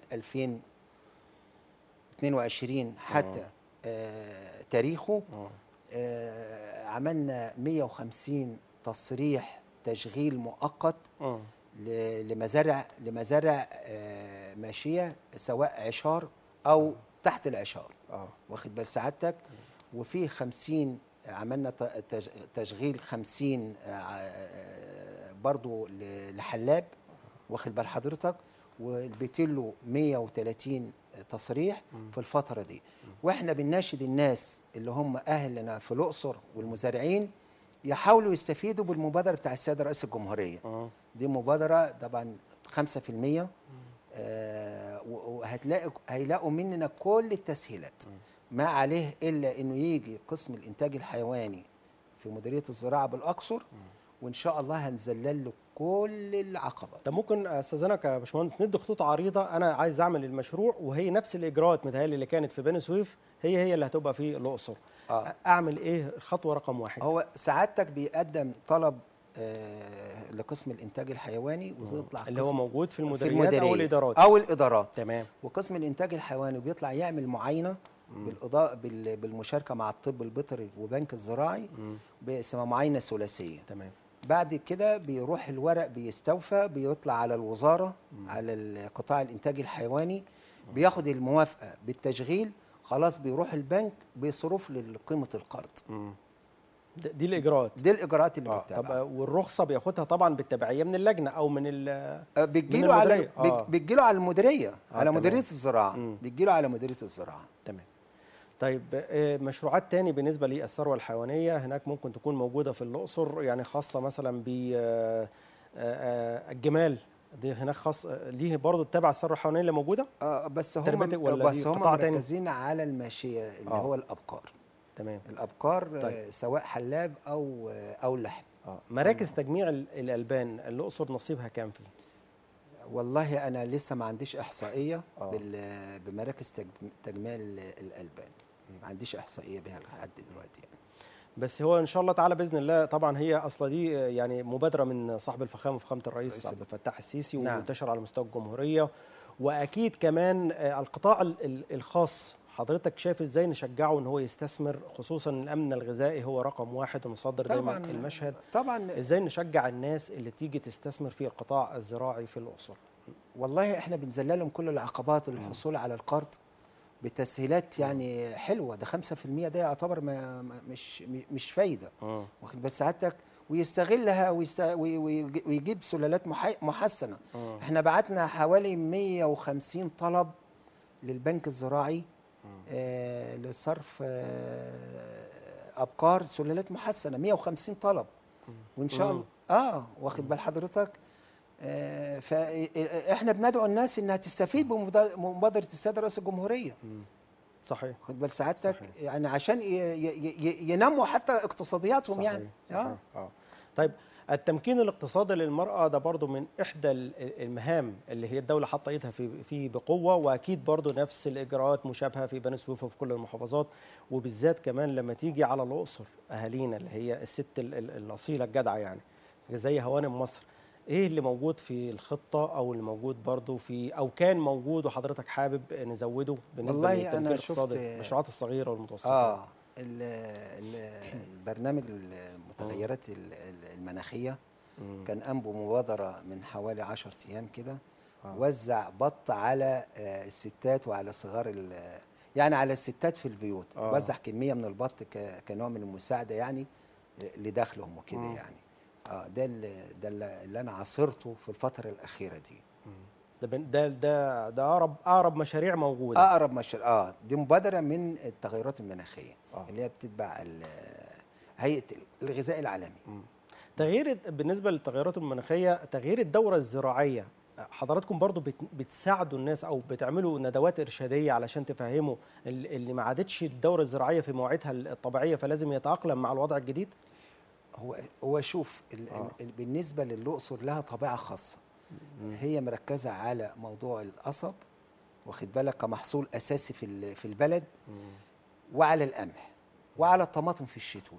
2022 حتى آه، تاريخه اه آه، عملنا 150 تصريح تشغيل مؤقت اه ل- لمزارع لمزارع آه، ماشيه سواء عشار او تحت العشار اه واخد بال سعادتك وفي 50 عملنا ت- تش- تشغيل 50 آه، آه، برضو ل- لحلاب واخد بال حضرتك والبيتيلو 130 تصريح في الفتره دي واحنا بنناشد الناس اللي هم اهلنا في الاقصر والمزارعين يحاولوا يستفيدوا بالمبادره بتاع السيد رئيس الجمهوريه اه دي مبادرة طبعا 5% آه و- وهتلاقوا هيلاقوا مننا كل التسهيلات ما عليه إلا إنه يجي قسم الإنتاج الحيواني في مديرية الزراعة بالأقصر وإن شاء الله هنذلل له كل العقبات طب ممكن استاذنك يا باشمهندس ندي خطوط عريضه انا عايز اعمل المشروع وهي نفس الاجراءات متهيألي اللي كانت في بني سويف هي هي اللي هتبقى في الاقصر آه. اعمل ايه خطوه رقم واحد هو سعادتك بيقدم طلب آه لقسم الإنتاج الحيواني وتطلع اللي هو قسم موجود في في المديريات المديرية او الادارات أو الإدارات تمام وقسم الانتاج الحيواني بيطلع يعمل معاينه بالاضاءه بال- بالمشاركه مع الطب البيطري وبنك الزراعي مم. اسمها معاينه ثلاثيه تمام بعد كده بيروح الورق بيستوفى بيطلع على الوزاره على ال- قطاع الانتاج الحيواني بياخد الموافقه بالتشغيل خلاص بيروح البنك بيصرف لقيمه القرض مم. د- دي الاجراءات دي الاجراءات اللي اه طب بتتبع آه، والرخصه بياخدها طبعا بالتبعيه من اللجنه او من ال آه، بتجيله على المديرية. آه. بت- بتجيله على المديريه على تمام. مديريه الزراعه مم. بتجيله على مديريه الزراعه تمام طيب آه، مشروعات تاني بالنسبه للثروه الحيوانيه هناك ممكن تكون موجوده في الاقصر يعني خاصه مثلا ب آه، آه، الجمال دي هناك خاص ليه برضه تبع الثروه الحيوانيه اللي موجوده اه بس هم تربيتك ولا بس دي هم قطاع تاني؟ مركزين على الماشيه اللي آه. هو الابقار تمام الابقار طيب. طيب. سواء حلاب او آه، او لحم اه مراكز تجميع ال- الالبان الاقصر نصيبها كام فيه والله انا لسه ما عنديش احصائيه آه. بال- بمراكز تج- تجميع ال- الالبان ما عنديش احصائيه بها لحد دلوقتي يعني. بس هو ان شاء الله تعالى باذن الله طبعا هي اصلا دي آه، يعني مبادره من صاحب الفخامه وفخامه الرئيس رئيس عبد الفتاح السيسي نعم. ومنتشره على مستوى الجمهوريه واكيد كمان آه، القطاع ال- ال- الخاص حضرتك شايف ازاي نشجعه ان هو يستثمر خصوصا إن الامن الغذائي هو رقم واحد ومصدر دايما طبعاً. المشهد طبعا ازاي نشجع الناس اللي تيجي تستثمر في القطاع الزراعي في الاقصر والله احنا بنذللهم كل العقبات للحصول على القرض بتسهيلات يعني حلوه ده 5% ده يعتبر ما ما- مش مش فايده واخد بال سعادتك ويستغلها ويست... وي- ويج- ويجيب سلالات محي... محسنه مم. احنا بعتنا حوالي 150 طلب للبنك الزراعي آه لصرف آه ابقار سلالات محسنه 150 طلب وان شاء مم. الله اه واخد بال حضرتك آه فاحنا بندعو الناس انها تستفيد بمباد- بمبادره السيد رئيس الجمهوريه صحيح خد بال سعادتك صحيح. يعني عشان ي- ي- ي- ينموا حتى اقتصادياتهم صحيح. يعني صحيح. اه اه طيب التمكين الاقتصادي للمرأة ده برضو من إحدى ال- المهام اللي هي الدولة حاطة إيدها في فيه بقوة وأكيد برضو نفس الإجراءات مشابهة في بني سويف وفي كل المحافظات وبالذات كمان لما تيجي على الأقصر أهالينا اللي هي الست ال- ال- الأصيلة الجدعة يعني زي هوانم مصر إيه اللي موجود في الخطة أو اللي موجود برضو في أو كان موجود وحضرتك حابب نزوده بالنسبة والله للتمكين أنا الاقتصادي شفت- المشروعات الصغيرة والمتوسطة اه ال- ال- البرنامج المتغيرات ال- ال- المناخيه مم. كان قام بمبادره من حوالي 10 ايام كده آه. وزع بط على آه، الستات وعلى صغار ال- يعني على الستات في البيوت آه. وزع كميه من البط ك- كنوع من المساعده يعني لدخلهم وكده مم. يعني اه ده اللي ده اللي اللي انا عاصرته في الفتره الاخيره دي ده بن- ده ده ده أقرب أقرب مشاريع موجودة اقرب مشروع اه دي مبادره من التغيرات المناخيه آه. اللي هي بتتبع ال- هيئه الغذاء العالمي تغيير بالنسبه للتغيرات المناخيه تغيير الدوره الزراعيه حضراتكم برضو بت- بتساعدوا الناس او بتعملوا ندوات ارشاديه علشان تفهموا ال- اللي ما عادتش الدوره الزراعيه في مواعيدها الطبيعيه فلازم يتاقلم مع الوضع الجديد هو هو شوف ال آه. ال ال بالنسبه للاقصر لها طبيعه خاصه هي مركزه على موضوع القصب واخد بالك كمحصول اساسي في ال- في البلد وعلى القمح وعلى الطماطم في الشتوي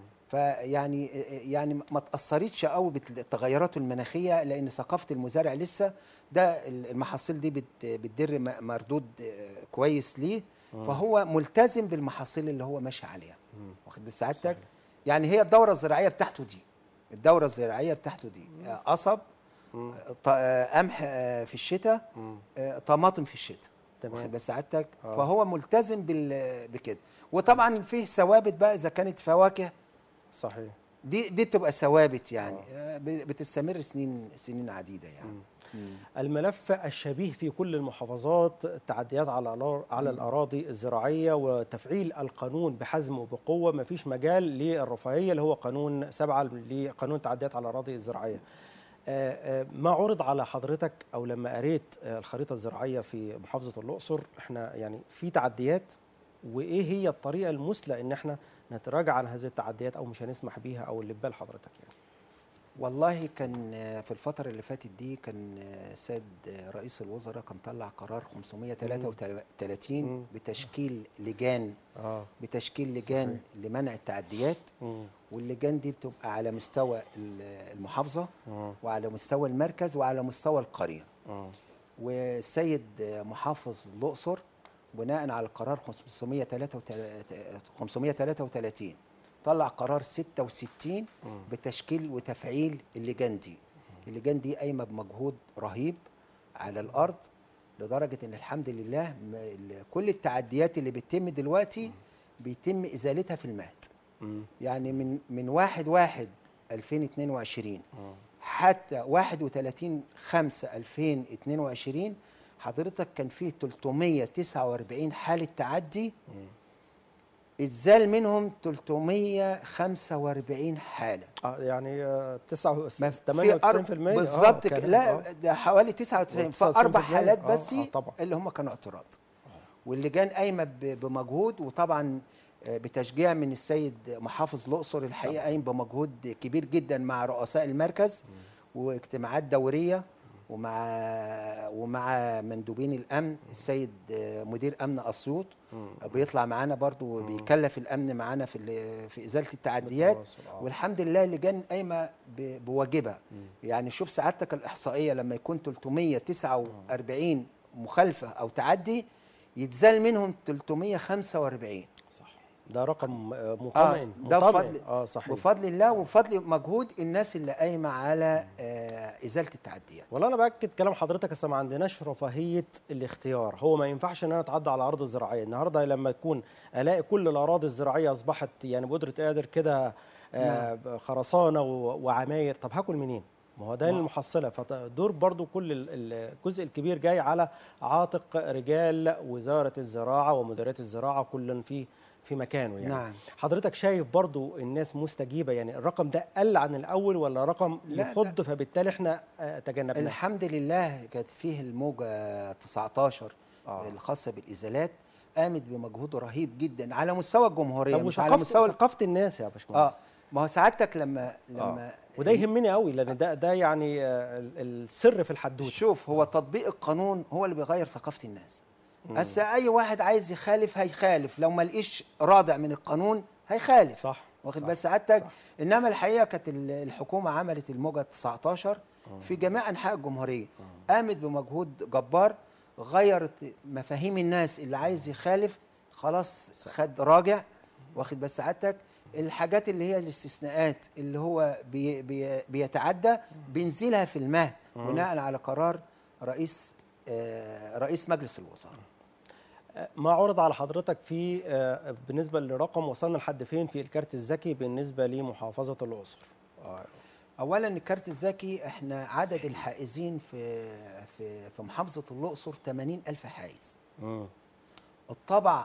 فيعني يعني ما تاثرتش قوي بالتغيرات المناخيه لان ثقافه المزارع لسه ده المحاصيل دي بت- بتدر م- مردود كويس ليه فهو ملتزم بالمحاصيل اللي هو ماشي عليها واخد بال سعادتك يعني هي الدوره الزراعيه بتاعته دي الدوره الزراعيه بتاعته دي آه، قصب مم. ط- آه، قمح آه، في الشتاء مم. آه، طماطم في الشتاء تمام. واخد بال سعادتك آه. فهو ملتزم بال- بكده وطبعا فيه ثوابت بقى اذا كانت فواكه صحيح دي دي بتبقى ثوابت يعني آه، ب- بتستمر سنين سنين عديده يعني مم. الملف الشبيه في كل المحافظات التعديات على الأرا- على الاراضي الزراعيه وتفعيل القانون بحزم وبقوه ما فيش مجال للرفاهيه اللي هو قانون سبعه لقانون التعديات على الاراضي الزراعيه آه، آه، ما عرض على حضرتك او لما قريت آه، الخريطه الزراعيه في محافظه الاقصر احنا يعني في تعديات وايه هي الطريقه المثلى ان احنا نتراجع عن هذه التعديات او مش هنسمح بيها او اللي في بال حضرتك يعني والله كان آه، في الفتره اللي فاتت دي كان آه، سيد آه، رئيس الوزراء كان طلع قرار 533 مم. بتشكيل لجان اه بتشكيل لجان لمنع التعديات مم. واللجان دي بتبقى على مستوى ال- المحافظه مم. وعلى مستوى المركز وعلى مستوى القريه مم. والسيد محافظ الأقصر بناء على القرار 533 طلع قرار 66 بتشكيل وتفعيل اللجان دي اللجان دي قايمه بمجهود رهيب على الارض لدرجه ان الحمد لله م- ال- كل التعديات اللي بتتم دلوقتي بيتم ازالتها في المهد مم. يعني من من 1 1 2022 مم. حتى 31 5 2022 حضرتك كان فيه 349 حالة تعدي اتزال منهم 345 حاله آه يعني آه، 9 ما في 98% أرب- بالظبط آه كده. كان- لا آه. ده حوالي 99 99% فاربع حالات آه، بس آه، طبعا. اللي هم كانوا اعتراض واللجان قايمه ب- بمجهود وطبعا آه، بتشجيع من السيد محافظ الاقصر الحقيقه قايم بمجهود كبير جدا مع رؤساء المركز واجتماعات دوريه ومع ومع مندوبين الامن السيد آه، مدير امن اسيوط بيطلع معانا برضو وبيكلف الامن معانا في ال- في ازاله التعديات بالتواصل، آه. والحمد لله اللجان قايمه ب- بواجبها يعني شوف سعادتك الاحصائيه لما يكون 349 مخالفه او تعدي يتزال منهم 345 صح ده رقم آه، اه مطمئن ده مطمئن. بفضل اه صحيح بفضل الله وبفضل مجهود الناس اللي قايمه على آه ازاله التعديات والله انا باكد كلام حضرتك اصل ما عندناش رفاهيه الاختيار هو ما ينفعش ان انا اتعدى على ارض زراعيه النهارده لما يكون الاقي كل الاراضي الزراعيه اصبحت يعني بقدره قادر كده آه خرسانه و- وعماير طب هاكل منين ما هو ده المحصله فدور برضو كل ال- ال- الجزء الكبير جاي على عاتق رجال وزاره الزراعه ومديريات الزراعه كل في في مكانه يعني نعم. حضرتك شايف برضو الناس مستجيبه يعني الرقم ده قل عن الاول ولا رقم لا، ده- يخض فبالتالي احنا آه، تجنبناه الحمد لله كانت فيه الموجه 19 آه. الخاصه بالازالات قامت بمجهود رهيب جدا على مستوى الجمهوريه طب مش على وثقافه مستوى ال- ثقافه الناس يا اه باشمهندس ما هو سعادتك لما آه. لما وده يهمني قوي لان ده ده يعني آه، ال- السر في الحدوته شوف هو تطبيق القانون هو اللي بيغير ثقافه الناس بس اي واحد عايز يخالف هيخالف لو ما لقيش رادع من القانون هيخالف صح واخد صح، بس سعادتك صح. انما الحقيقه كانت ال- الحكومه عملت الموجه 19 في جميع انحاء الجمهوريه قامت بمجهود جبار غيرت مفاهيم الناس اللي عايز يخالف خلاص خد راجع واخد بس سعادتك الحاجات اللي هي الاستثناءات اللي هو بي بي بيتعدى بينزلها في المهد بناء على قرار رئيس آه رئيس مجلس الوزراء آه، ما عرض على حضرتك في آه، بالنسبه لرقم وصلنا لحد فين في الكارت الذكي بالنسبه لمحافظه الاقصر آه، اولا الكارت الذكي احنا عدد الحائزين في في في محافظه الاقصر 80 الف حائز مم. الطبع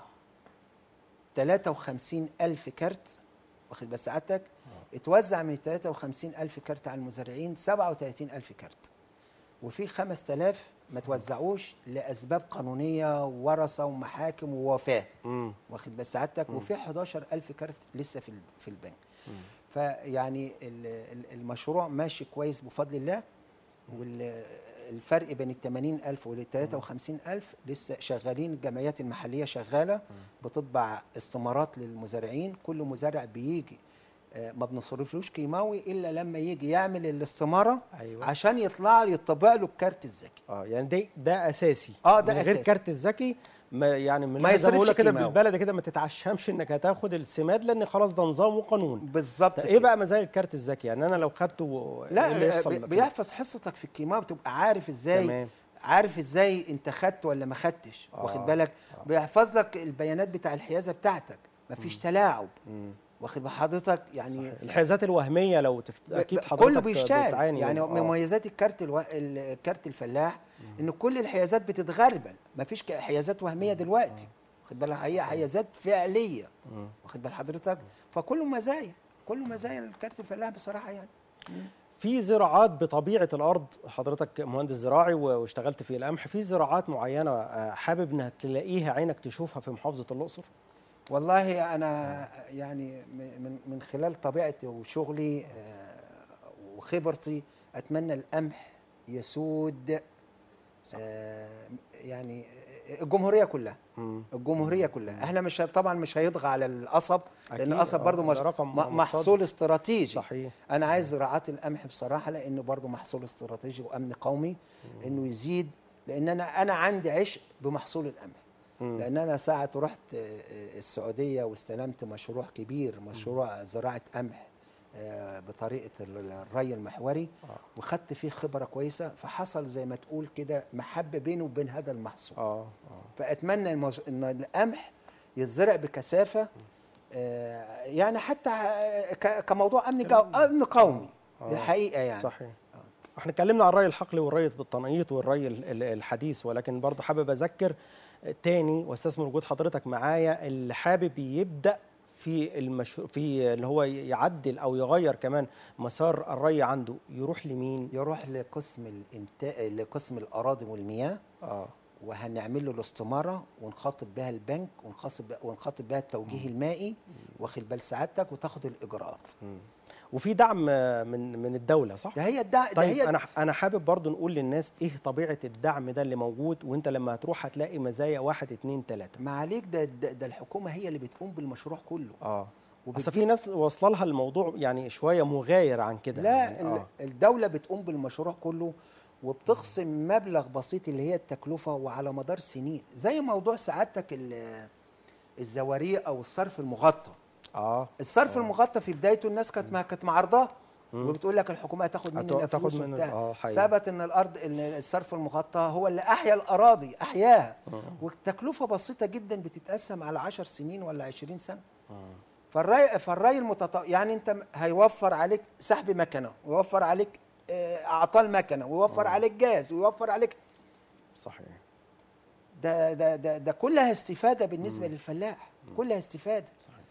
53 الف كارت واخد بس سعادتك اتوزع من 53 الف كارت على المزارعين 37 الف كارت وفي 5000 ما توزعوش لاسباب قانونيه ورثه ومحاكم ووفاه مم. واخد بس سعادتك وفي 11000 كارت لسه في ال- في البنك فيعني ال- ال- المشروع ماشي كويس بفضل الله والفرق بين ال 80000 وال 53000 لسه شغالين الجمعيات المحليه شغاله بتطبع استمارات للمزارعين كل مزارع بيجي آه، ما بنصرفلوش كيماوي الا لما يجي يعمل الاستماره أيوة. عشان يطلع يطبع له الكارت الذكي اه يعني ده ده اساسي آه، ده من غير أساسي. كارت الذكي ما يعني من ما ما زي ما بقول يصرفش كده كيماوي. بالبلد كده ما تتعشمش انك هتاخد السماد لان خلاص ده نظام وقانون بالظبط طب ايه كده. بقى مزايا الكارت الذكي يعني انا لو خدته إيه اللي لا يحصل بي- فيه؟ بيحفظ حصتك في الكيماوي بتبقى عارف ازاي تمام. عارف ازاي انت خدت ولا ما خدتش آه، واخد بالك بيحفظ لك البيانات بتاع الحيازه بتاعتك مفيش تلاعب واخد بال حضرتك يعني صحيح. الحيازات الوهميه لو تفت... ب- اكيد ب- حضرتك كله بيشتغل بتعاني يعني منه. من آه. مميزات الكارت الو... الكارت الفلاح ان كل الحيازات بتتغربل مفيش ك- حيازات وهميه دلوقتي واخد بالك هي حيازات فعليه واخد بال حضرتك فكله مزايا كله مزايا الكارت الفلاح بصراحه يعني في زراعات بطبيعه الارض حضرتك مهندس زراعي و- واشتغلت في القمح في زراعات معينه آه، حابب انها تلاقيها عينك تشوفها في محافظه الاقصر والله انا يعني م- من من خلال طبيعتي وشغلي آه، وخبرتي اتمنى القمح يسود آه، يعني الجمهوريه كلها مم. الجمهوريه كلها احنا مش طبعا مش هيضغى على القصب لان أكيد، القصب آه، برضو ده مش رقم م- مصادر. محصول استراتيجي صحيح انا عايز زراعات القمح بصراحه لانه برضو محصول استراتيجي وامن قومي انه يزيد لان انا انا عندي عشق بمحصول القمح مم. لان انا ساعه رحت آه، آه، السعوديه واستلمت مشروع كبير مشروع زراعه قمح آه، بطريقه ال- الري المحوري وخدت فيه خبره كويسه فحصل زي ما تقول كده محبه بيني وبين هذا المحصول اه اه فاتمنى المز... ان القمح يتزرع بكثافه آه، يعني حتى آه، ك- كموضوع امن جو... امن قومي آه. الحقيقه يعني صحيح احنا اتكلمنا عن الري الحقلي والري بالتنقيط والري ال- ال- الحديث ولكن برضه حابب اذكر تاني واستثمر وجود حضرتك معايا اللي حابب يبدا في المشروع في اللي هو يعدل او يغير كمان مسار الري عنده يروح لمين يروح لقسم الانتاج لقسم الاراضي والمياه اه وهنعمل له الاستماره ونخاطب بها البنك ونخاطب ونخاطب بها التوجيه المائي واخد بال سعادتك وتاخد الاجراءات وفي دعم آه، من من الدوله صح ده هي الدع... ده طيب هي انا انا حابب برضو نقول للناس ايه طبيعه الدعم ده اللي موجود وانت لما هتروح هتلاقي مزايا واحد اتنين تلاته ما عليك ده, ده ده الحكومه هي اللي بتقوم بالمشروع كله اه وبتجيب- بس في ناس واصله لها الموضوع يعني شويه مغاير عن كده لا يعني ال- آه. الدوله بتقوم بالمشروع كله وبتخصم مبلغ بسيط اللي هي التكلفه وعلى مدار سنين زي موضوع سعادتك ال- الزواريق او الصرف المغطى اه الصرف المغطى في بدايته الناس كانت ما كانت معارضاه وبتقول لك الحكومه هتاخد هت- مننا هتاخد فلوس مننا- وبتاع آه، حقيقي. ثبت ان الارض ان الصرف المغطى هو اللي احيا الاراضي احياها والتكلفه بسيطه جدا بتتقسم على 10 سنين ولا 20 سنه فالري فالري المتط يعني انت م- هيوفر عليك سحب مكنه ويوفر عليك آه، اعطال مكنه ويوفر عليك جاز ويوفر عليك صحيح ده ده ده, ده كلها استفاده بالنسبه للفلاح كلها استفاده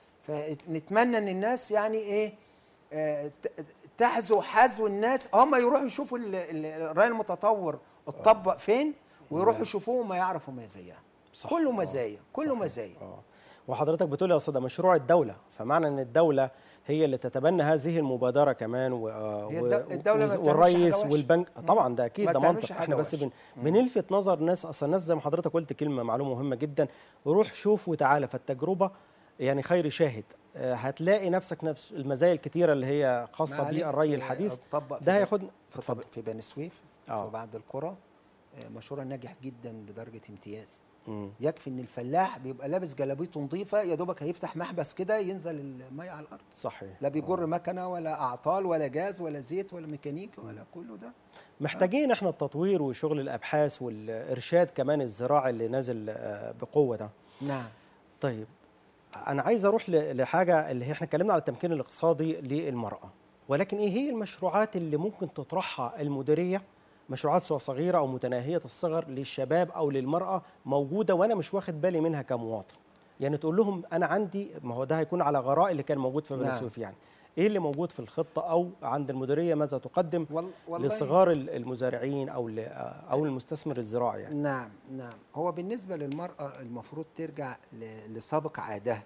فنتمنى ان الناس يعني ايه آه، ت- تحذو حذو الناس هم يروحوا يشوفوا ال- ال- الرأي المتطور اتطبق فين ويروحوا يشوفوه وما يعرفوا مزاياه صح. كله آه. مزايا كله صحيح. مزايا اه وحضرتك بتقول يا استاذ ده مشروع الدوله فمعنى ان الدوله هي اللي تتبنى هذه المبادره كمان و... هي و... الد- الدولة ما بتعملش والرئيس حاجة وحشة. والبنك طبعا ده اكيد ما ده بتعملش منطق حاجة احنا بس وحشة. بن... بنلفت نظر ناس اصل الناس زي ما حضرتك قلت كلمه معلومه مهمه جدا روح شوف وتعالى فالتجربه يعني خير شاهد آه، هتلاقي نفسك نفس المزايا الكتيره اللي هي خاصه ما عليك، بالري آه، الحديث اتطبق في ده بن- هياخد في, اتفضل. في بني سويف آه. في بعض القرى آه، مشروع ناجح جدا بدرجه امتياز مم. يكفي ان الفلاح بيبقى لابس جلابيته نظيفه يا دوبك هيفتح محبس كده ينزل الميه على الارض صحيح لا بيجر مكنه ولا اعطال ولا جاز ولا زيت ولا ميكانيكا ولا كله ده محتاجين احنا التطوير وشغل الابحاث والارشاد كمان الزراعي اللي نازل آه، بقوه ده نعم طيب انا عايز اروح ل- لحاجه اللي هي احنا اتكلمنا على التمكين الاقتصادي للمراه ولكن ايه هي المشروعات اللي ممكن تطرحها المديريه مشروعات سواء صغيره او متناهيه الصغر للشباب او للمراه موجوده وانا مش واخد بالي منها كمواطن يعني تقول لهم انا عندي ما هو ده هيكون على غراء اللي كان موجود في بني نعم. سويف يعني ايه اللي موجود في الخطه او عند المديريه ماذا تقدم وال- والله لصغار ال- المزارعين او ل- او المستثمر الزراعي يعني نعم نعم هو بالنسبه للمراه المفروض ترجع ل- لسابق عادها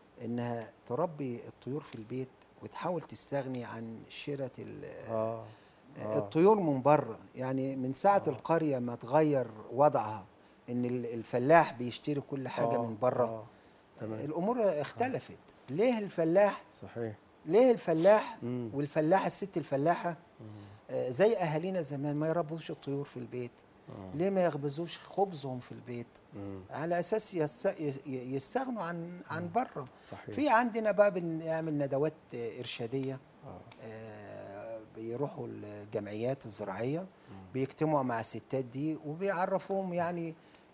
انها تربي الطيور في البيت وتحاول تستغني عن شراء ال- اه آه. الطيور من بره يعني من ساعه القريه ما تغير وضعها ان ال- الفلاح بيشتري كل حاجه آه، من بره آه. تمام الامور اختلفت ليه الفلاح صحيح ليه الفلاح مم. والفلاحه الست الفلاحه آه، زي اهالينا زمان ما يربوش الطيور في البيت آه. ليه ما يخبزوش خبزهم في البيت مم. على اساس يست- يس- يستغنوا عن عن بره صحيح في عندنا بقى بنعمل ندوات آه، ارشاديه آه. آه، بيروحوا الجمعيات الزراعيه بيجتمعوا مع الستات دي وبيعرفوهم يعني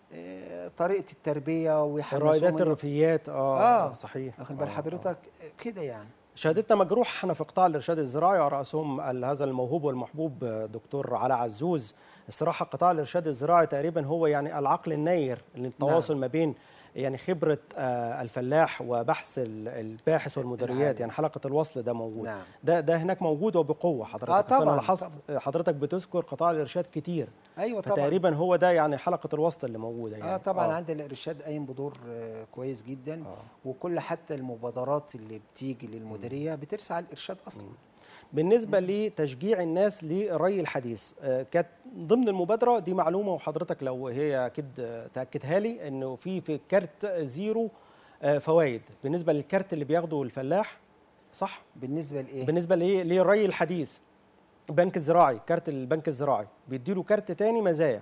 آه، طريقه التربيه ويحمسوهم رائدات إن- الرفيات اه, آه. صحيح واخد بال آه، حضرتك كده يعني شهادتنا مجروح احنا في قطاع الارشاد الزراعي على راسهم ال- هذا الموهوب والمحبوب آه، دكتور علاء عزوز الصراحه قطاع الارشاد الزراعي تقريبا هو يعني العقل النير للتواصل ما بين يعني خبره آه، الفلاح وبحث ال- الباحث والمديريات العالم. يعني حلقه الوصل ده موجود نعم. ده ده هناك موجود وبقوه حضرتك آه، بس انا طبعاً، لاحظت حضرتك بتذكر قطاع الارشاد كتير ايوه طبعا فتقريبا هو ده يعني حلقه الوصل اللي موجوده يعني اه طبعا عندي الارشاد قايم بدور آه، كويس جدا آه. وكل حتى المبادرات اللي بتيجي للمديريه بترسى على الارشاد اصلا بالنسبه لتشجيع الناس للري الحديث آه، كانت ضمن المبادره دي معلومه وحضرتك لو هي اكيد آه، تاكدها لي انه في في كارت زيرو آه، فوائد بالنسبه للكارت اللي بياخده الفلاح صح بالنسبه لايه بالنسبه لإيه؟ للري الحديث البنك الزراعي كارت البنك الزراعي بيديله كارت تاني مزايا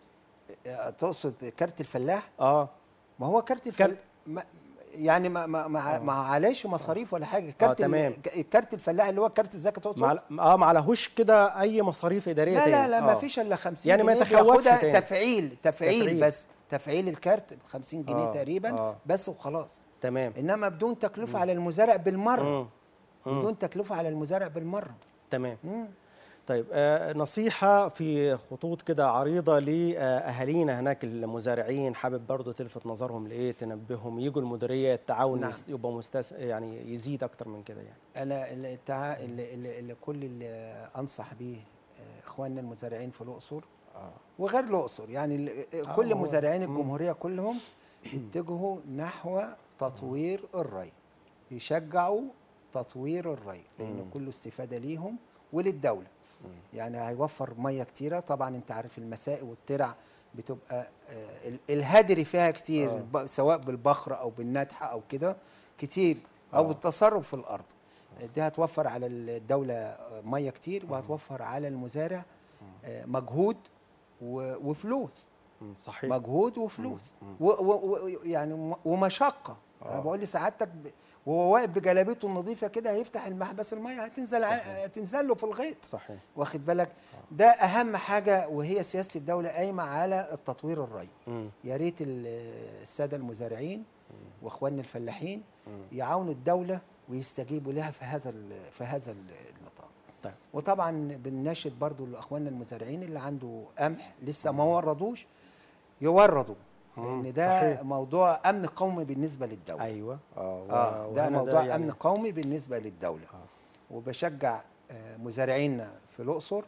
آه، تقصد كارت الفلاح اه ما هو كارت الفل... كارت- ما يعني ما ما ما, آه. ما عليش مصاريف ولا حاجه كارت تمام. ال... كارت الفلاح اللي هو كارت الزكاه تقصد مع اه ما عليهوش كده اي مصاريف اداريه لا لا تاني. لا ما آه. فيش الا 50 يعني ما جنيه يتخوفش بياخدها تاني. تفعيل, تفعيل تفعيل. بس تفعيل الكارت ب 50 جنيه آه، تقريبا آه. بس وخلاص تمام انما بدون تكلفه على المزارع بالمره مم. مم. بدون تكلفه على المزارع بالمره تمام مم. طيب آه، نصيحة في خطوط كده عريضة لأهالينا هناك المزارعين حابب برضو تلفت نظرهم لإيه تنبههم يجوا المديرية التعاون نعم. يس- يبقى مستس يعني يزيد أكتر من كده يعني انا اللي, التع... اللي, اللي, اللي كل اللي انصح بيه آه، اخواننا المزارعين في الاقصر آه. وغير الاقصر يعني ال- آه، كل هو- مزارعين مم. الجمهوريه كلهم يتجهوا نحو تطوير الري يشجعوا تطوير الري لان مم. كله استفاده ليهم وللدوله يعني هيوفر ميه كتيره طبعا انت عارف المسائي والترع بتبقى آه، ال- الهدر فيها كتير آه. الب- سواء بالبخر او بالنتحه او كده كتير او آه. بالتصرف في الارض دي هتوفر على الدوله آه، ميه كتير وهتوفر على المزارع آه، مجهود و- وفلوس مم، صحيح مجهود وفلوس مم. و و و يعني م- ومشقه آه. انا بقول لسعادتك ب- وهو واقف بجلابيته النظيفه كده هيفتح المحبس الميه هتنزل ع- صحيح. هتنزل له في الغيط صحيح واخد بالك ده اهم حاجه وهي سياسه الدوله قايمه على التطوير الري مم. يا ريت ال- الساده المزارعين واخواننا الفلاحين مم. يعاونوا الدوله ويستجيبوا لها في هذا ال- في هذا ال- النطاق طيب وطبعا بنناشد برضو لاخواننا المزارعين اللي عنده قمح لسه ما وردوش يوردوا مم، لان ده صحيح. موضوع امن قومي بالنسبه للدوله أيوه آه, و- اه ده وهنا موضوع يعني امن قومي بالنسبه للدوله آه. وبشجع آه، مزارعينا في الاقصر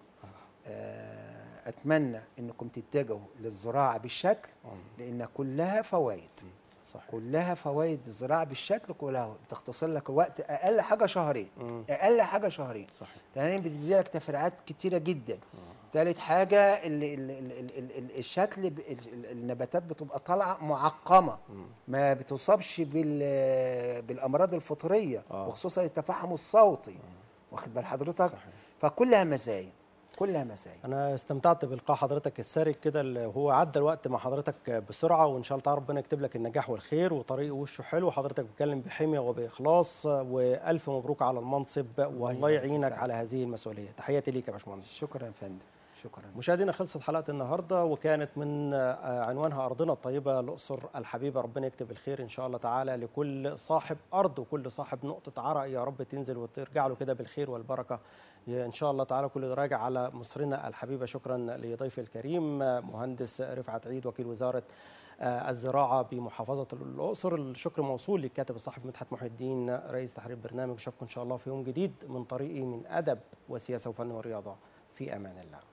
آه، اتمنى انكم تتجهوا للزراعه بالشكل مم. لان كلها فوائد صحيح كلها فوائد الزراعه بالشكل كلها بتختصر لك وقت اقل حاجه شهرين مم. اقل حاجه شهرين صحيح تاني بتدي لك تفريعات كتيره جدا تالت حاجه ال ال ال ال ال ال الشكل ب- ال- ال- النباتات بتبقى طالعه معقمه مم. ما بتصابش بال بالامراض الفطريه آه. وخصوصا التفاحم الصوتي واخد بال حضرتك صحيح. فكلها مزايا كلها مزايا انا استمتعت بلقاء حضرتك الساري كده اللي هو عدى الوقت مع حضرتك بسرعه وان شاء الله تعالى ربنا يكتب لك النجاح والخير وطريق وشه حلو حضرتك بتتكلم بحميه وباخلاص والف مبروك على المنصب والله يبارك يعينك يسعدك. على هذه المسؤوليه تحياتي ليك يا باشمهندس شكرا يا فندم شكرا مشاهدينا خلصت حلقه النهارده وكانت من آه، عنوانها ارضنا الطيبه الاقصر الحبيبه ربنا يكتب الخير ان شاء الله تعالى لكل صاحب ارض وكل صاحب نقطه عرق يا رب تنزل وترجع له كده بالخير والبركه يا ان شاء الله تعالى كل ده راجع على مصرنا الحبيبه شكرا لضيفي الكريم آه، مهندس رفعت عيد وكيل وزاره آه، الزراعه بمحافظه الاقصر الشكر موصول للكاتب الصحفي مدحت محي الدين رئيس تحرير البرنامج اشوفكم ان شاء الله في يوم جديد من طريقي من ادب وسياسه وفن ورياضه في امان الله